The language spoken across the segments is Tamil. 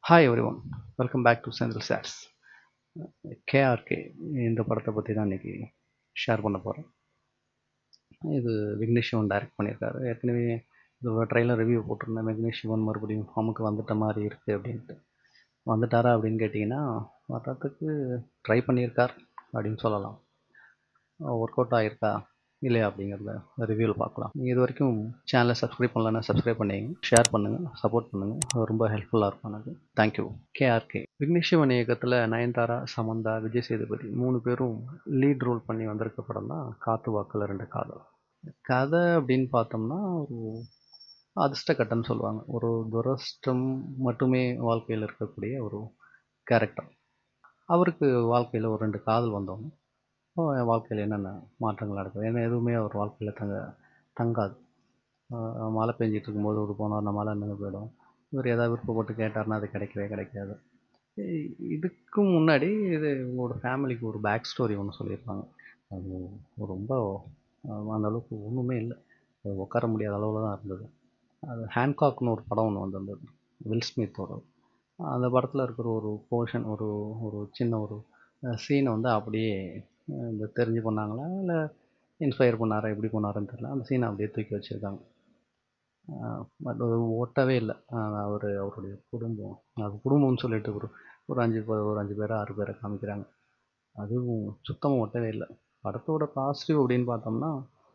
hi everyone welcome back to central chars KRK இந்த படத்தை பற்றி தான் இன்றைக்கி ஷேர் பண்ண போகிறேன் இது விக்னேஷ் சிவன் டைரக்ட் பண்ணியிருக்காரு ஏற்கனவே இதோட ட்ரெயிலர் ரிவ்யூ போட்டிருந்தேன் விக்னேஷ் சிவன் மறுபடியும் ஃபார்முக்கு வந்துட்ட மாதிரி இருக்குது அப்படின்ட்டு வந்துட்டாரா அப்படின்னு கேட்டிங்கன்னா வர்றதுக்கு ட்ரை பண்ணியிருக்கார் அப்படின்னு சொல்லலாம் ஒர்க் அவுட் ஆகிருக்கா இல்லையா அப்படிங்கிறத ரிவ்யூவில் பார்க்கலாம் நீங்கள் இது வரைக்கும் சேனலை சப்ஸ்கிரைப் பண்ணலன்னா சப்ஸ்கிரைப் பண்ணிங்க ஷேர் பண்ணுங்கள் சப்போர்ட் பண்ணுங்கள் அது ரொம்ப ஹெல்ப்ஃபுல்லாக இருக்கும் எனக்கு தேங்க்யூ கேஆர்கே விக்னேஷ் சிவன் இயக்கத்தில் நயன்தாரா சமந்தா விஜய் சேதுபதி மூணு பேரும் லீட் ரோல் பண்ணி வந்திருக்க படம் தான் காத்து வாக்கில் ரெண்டு காதல் கதை அப்படின்னு பார்த்தோம்னா ஒரு அதிர்ஷ்ட கட்டம்னு சொல்லுவாங்க ஒரு துரஷ்டம் மட்டுமே வாழ்க்கையில் இருக்கக்கூடிய ஒரு கேரக்டர் அவருக்கு வாழ்க்கையில் ஒரு ரெண்டு காதல் வந்தோம் என் வாழ்க்கையில் என்னென்ன மாற்றங்கள் நடக்குது ஏன்னா எதுவுமே அவர் வாழ்க்கையில் தங்க தங்காது மழை பெஞ்சிட்டு இருக்கும்போது ஒரு போனார்னா மழை நின்று போயிடும் இவர் ஏதாவது விருப்பப்பட்டு கேட்டார்னா அது கிடைக்கவே கிடைக்காது இதுக்கு முன்னாடி இது உங்களோட ஃபேமிலிக்கு ஒரு பேக் ஸ்டோரி ஒன்று சொல்லியிருப்பாங்க அது ரொம்ப அந்த அளவுக்கு ஒன்றுமே இல்லை உட்கார முடியாத அளவில் தான் இருந்தது அது ஹேண்ட்காக்னு ஒரு படம் ஒன்று வந்திருந்தது வில் ஸ்மித்தோட அந்த படத்தில் இருக்கிற ஒரு போர்ஷன் ஒரு ஒரு சின்ன ஒரு சீனை வந்து அப்படியே இந்த தெரிஞ்சு பண்ணாங்களா இல்லை இன்ஸ்பயர் பண்ணாரா எப்படி பண்ணாருன்னு தெரியல அந்த சீனை அப்படியே தூக்கி வச்சுருக்காங்க பட் அது ஓட்டவே இல்லை அவர் அவருடைய குடும்பம் அது குடும்பம்னு சொல்லிட்டு ஒரு ஒரு அஞ்சு ஒரு அஞ்சு பேரை ஆறு பேரை காமிக்கிறாங்க அதுவும் சுத்தமாக ஒட்டவே இல்லை படத்தோட பாசிட்டிவ் அப்படின்னு பார்த்தோம்னா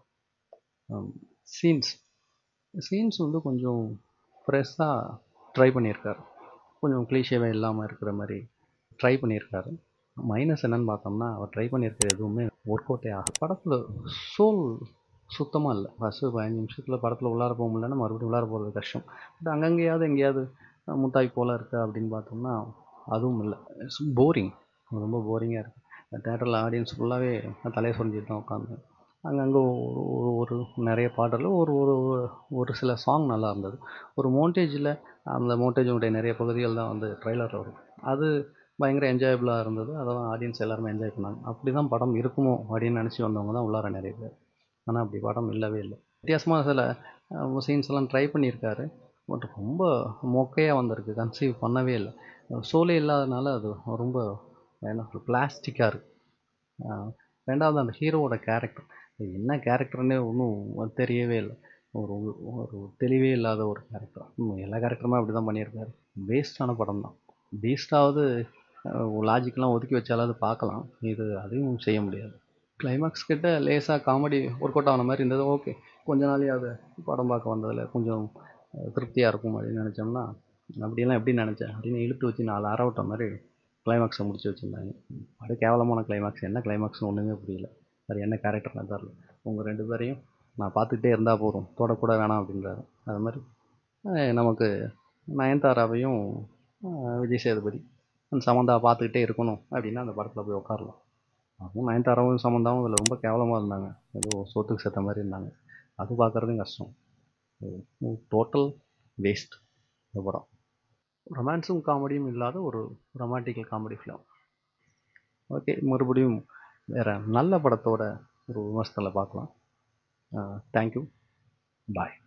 சீன்ஸ் சீன்ஸ் வந்து கொஞ்சம் ஃப்ரெஷ்ஷாக ட்ரை பண்ணியிருக்காரு கொஞ்சம் க்ளீஷேவே இல்லாமல் இருக்கிற மாதிரி ட்ரை பண்ணியிருக்காரு மைனஸ் என்னன்னு பார்த்தோம்னா அவர் ட்ரை பண்ணியிருக்கிற எதுவுமே ஒர்க் அவுட்டே ஆகும் படத்தில் சோல் சுத்தமாக இல்லை ஃபஸ்ட்டு பதினஞ்சு நிமிஷத்தில் படத்தில் உள்ளார போக முடியலன்னா மறுபடியும் உள்ளார போகிறது கஷ்டம் பட் அங்கங்கேயாவது எங்கேயாவது முத்தாய் போல் இருக்கா அப்படின்னு பார்த்தோம்னா அதுவும் இல்லை இட்ஸ் போரிங் ரொம்ப போரிங்காக இருக்குது தேட்டரில் ஆடியன்ஸ் ஃபுல்லாகவே தலையை சொரிஞ்சிட்டு தான் உட்காந்து அங்கங்கே ஒரு ஒரு நிறைய பாடலில் ஒரு ஒரு ஒரு சில சாங் நல்லா இருந்தது ஒரு மோண்டேஜில் அந்த மோண்டேஜுடைய நிறைய பகுதிகள் தான் வந்து ட்ரெய்லர் வரும் அது பயங்கர என்ஜாயபுளாக இருந்தது அதெல்லாம் ஆடியன்ஸ் எல்லாருமே என்ஜாய் பண்ணாங்க அப்படி தான் படம் இருக்குமோ அப்படின்னு நினச்சி வந்தவங்க தான் உள்ளார நிறைய பேர் ஆனால் அப்படி படம் இல்லவே இல்லை வித்தியாசமாக சில சீன்ஸ் எல்லாம் ட்ரை பண்ணியிருக்காரு பட் ரொம்ப மொக்கையாக வந்திருக்கு கன்சீவ் பண்ணவே இல்லை சோலே இல்லாதனால அது ரொம்ப என்ன சொல்ற பிளாஸ்டிக்காக இருக்குது ரெண்டாவது அந்த ஹீரோவோட கேரக்டர் என்ன கேரக்டர்னே ஒன்றும் தெரியவே இல்லை ஒரு ஒரு தெளிவே இல்லாத ஒரு கேரக்டர் எல்லா கேரக்டருமே அப்படி தான் பண்ணியிருக்காரு வேஸ்டான படம் தான் பீஸ்டாவது லாஜிக்கெலாம் ஒதுக்கி வச்சாலாவது பார்க்கலாம் இது அதையும் செய்ய முடியாது கிளைமேக்ஸ் கிட்ட லேசாக காமெடி ஒர்க் அவுட் ஆன மாதிரி இருந்தது ஓகே கொஞ்ச நாளையாவது படம் பார்க்க வந்ததில் கொஞ்சம் திருப்தியாக இருக்கும் அப்படின்னு நினச்சோம்னா அப்படியெல்லாம் எப்படி நினச்சேன் அப்படின்னு இழுத்து வச்சு நாலு அரை விட்ட மாதிரி கிளைமேக்ஸை முடிச்சு வச்சுருந்தாங்க அது கேவலமான கிளைமேக்ஸ் என்ன கிளைமேக்ஸ்னு ஒன்றுமே புரியல அது என்ன கேரக்டர்னு தெரில உங்கள் ரெண்டு பேரையும் நான் பார்த்துக்கிட்டே இருந்தால் போதும் தொடக்கூட வேணாம் அப்படின்றாரு அது மாதிரி நமக்கு நயன்தாராவையும் விஜய் சேதுபதி அந்த சமந்தா பார்த்துக்கிட்டே இருக்கணும் அப்படின்னா அந்த படத்தில் போய் உட்காரலாம் அதுவும் நயன்தாராவும் சமந்தாவும் இதில் ரொம்ப கேவலமாக இருந்தாங்க ஏதோ சொத்துக்கு சேர்த்த மாதிரி இருந்தாங்க அது பார்க்குறதும் கஷ்டம் டோட்டல் வேஸ்ட் இந்த படம் ரொமான்ஸும் காமெடியும் இல்லாத ஒரு ரொமான்டிக்கல் காமெடி ஃபிலிம் ஓகே மறுபடியும் வேறு நல்ல படத்தோட ஒரு விமர்சனத்தில் பார்க்கலாம் தேங்க்யூ பாய்